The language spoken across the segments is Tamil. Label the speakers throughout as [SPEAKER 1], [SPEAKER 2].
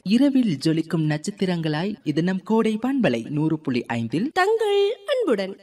[SPEAKER 1] இரவில் ஜொலிக்கும் நட்சத்திரங்களாய் இது நம் கோடை பண்பலை நூறு புள்ளி ஐந்தில்
[SPEAKER 2] தங்கள் அன்புடன்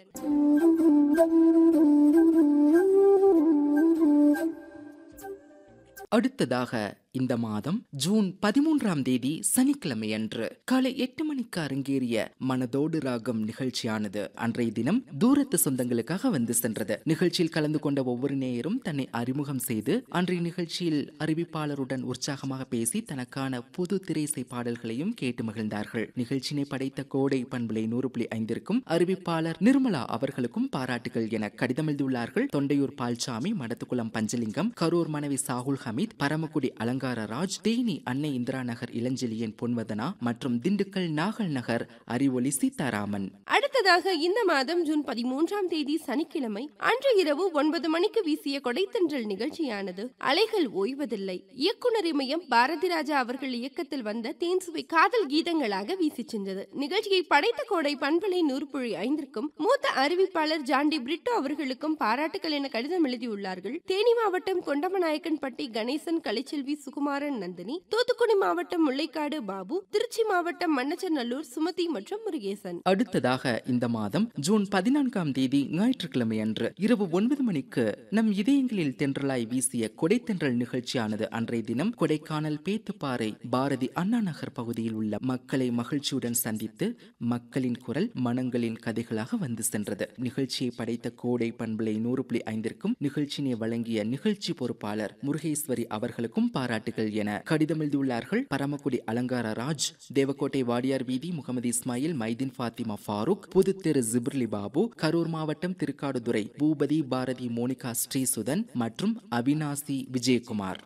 [SPEAKER 1] அடுத்ததாக இந்த மாதம் ஜூன் பதிமூன்றாம் தேதி சனிக்கிழமை அன்று காலை எட்டு மணிக்கு அரங்கேறிய மனதோடு ராகம் நிகழ்ச்சியானது அன்றைய தினம் தூரத்து சொந்தங்களுக்காக வந்து சென்றது நிகழ்ச்சியில் கலந்து கொண்ட ஒவ்வொரு நேயரும் தன்னை அறிமுகம் செய்து அன்றைய நிகழ்ச்சியில் அறிவிப்பாளருடன் உற்சாகமாக பேசி தனக்கான புது திரைசை பாடல்களையும் கேட்டு மகிழ்ந்தார்கள் நிகழ்ச்சியினை படைத்த கோடை பண்புலை நூறு புள்ளி ஐந்திற்கும் அறிவிப்பாளர் நிர்மலா அவர்களுக்கும் பாராட்டுகள் என கடிதம் எழுதியுள்ளார்கள் தொண்டையூர் பால்சாமி மடத்துக்குளம் பஞ்சலிங்கம் கரூர் மனைவி சாகுல் ஹமீத் பரமக்குடி அலங்கார ராஜ் தேனி அன்னை இந்திரா நகர் இளஞ்செழியன் பொன்வதனா மற்றும் திண்டுக்கல் நாகல் நகர் அறிவொளி சீதாராமன்
[SPEAKER 2] அடுத்ததாக இந்த மாதம் ஜூன் பதிமூன்றாம் தேதி சனிக்கிழமை அன்று இரவு ஒன்பது மணிக்கு வீசிய கொடைத்தன்றல் நிகழ்ச்சியானது அலைகள் ஓய்வதில்லை இயக்குனர் இமயம் பாரதி ராஜா அவர்கள் இயக்கத்தில் வந்த தேன்சுவை காதல் கீதங்களாக வீசி சென்றது நிகழ்ச்சியை படைத்த கோடை பண்பலை நூறுபுழி ஐந்திற்கும் மூத்த அறிவிப்பாளர் ஜாண்டி பிரிட்டோ அவர்களுக்கும் பாராட்டுகள் என கடிதம் எழுதியுள்ளார்கள் தேனி மாவட்டம் கொண்டமநாயக்கன்பட்டி கணேசன் கலைச்செல்வி சுகுமாரன் நந்தினி தூத்துக்குடி மாவட்டம் முல்லைக்காடு பாபு திருச்சி மாவட்டம் மண்ணச்சநல்லூர் சுமதி மற்றும் முருகேசன்
[SPEAKER 1] அடுத்ததாக இந்த மாதம் ஜூன் பதினான்காம் தேதி ஞாயிற்றுக்கிழமை அன்று இரவு ஒன்பது மணிக்கு நம் இதயங்களில் தென்றலாய் வீசிய கொடைத்தென்றல் நிகழ்ச்சியானது அன்றைய தினம் கொடைக்கானல் பேத்துப்பாறை பாரதி அண்ணா நகர் பகுதியில் உள்ள மக்களை மகிழ்ச்சியுடன் சந்தித்து மக்களின் குரல் மனங்களின் கதைகளாக வந்து சென்றது நிகழ்ச்சியை படைத்த கோடை பண்பலை நூறு புள்ளி ஐந்திற்கும் நிகழ்ச்சியினை வழங்கிய நிகழ்ச்சி பொறுப்பாளர் முருகேஸ்வரி அவர்களுக்கும் பாராட்டுகள் என கடிதம் எழுதியுள்ளார்கள் பரமக்குடி அலங்கார ராஜ் தேவக்கோட்டை வாடியார் வீதி முகமது இஸ்மாயில் மைதீன் ஃபாத்திமா ஃபாரூக் புதுத்தெரு ஜிப்ரிலி பாபு கரூர் மாவட்டம் திருக்காடுதுறை பூபதி பாரதி மோனிகா ஸ்ரீசுதன் மற்றும் அவினாசி விஜயகுமார்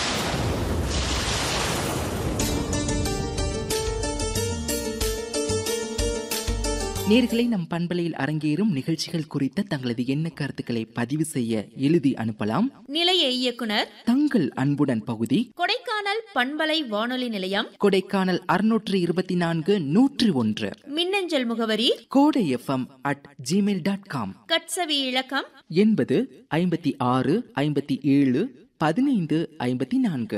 [SPEAKER 1] நேர்களை நம் பண்பலையில் அரங்கேறும் நிகழ்ச்சிகள் குறித்த தங்களது எண்ண கருத்துக்களை பதிவு செய்ய எழுதி அனுப்பலாம்
[SPEAKER 3] நிலைய இயக்குனர்
[SPEAKER 1] தங்கள் அன்புடன் பகுதி
[SPEAKER 3] கொடைக்கானல் பண்பலை வானொலி நிலையம்
[SPEAKER 1] கொடைக்கானல் அறுநூற்று இருபத்தி நான்கு நூற்றி ஒன்று
[SPEAKER 3] மின்னஞ்சல் முகவரி
[SPEAKER 1] Kodai F M at Gmail dot com
[SPEAKER 3] கட்சவி இலக்கம்
[SPEAKER 1] எண்பது ஐம்பத்தி ஆறு ஐம்பத்தி ஏழு பதினைந்து ஐம்பத்தி நான்கு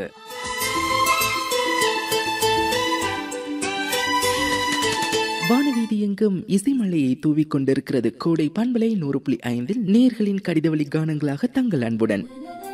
[SPEAKER 1] வானவீதி எங்கும் இசைமலையை தூவிக் கொண்டிருக்கிறது கோடை பண்பலை நூறு புள்ளி ஐந்தில் நேர்களின் கடிதவழி கானங்களாக தங்கள் அன்புடன்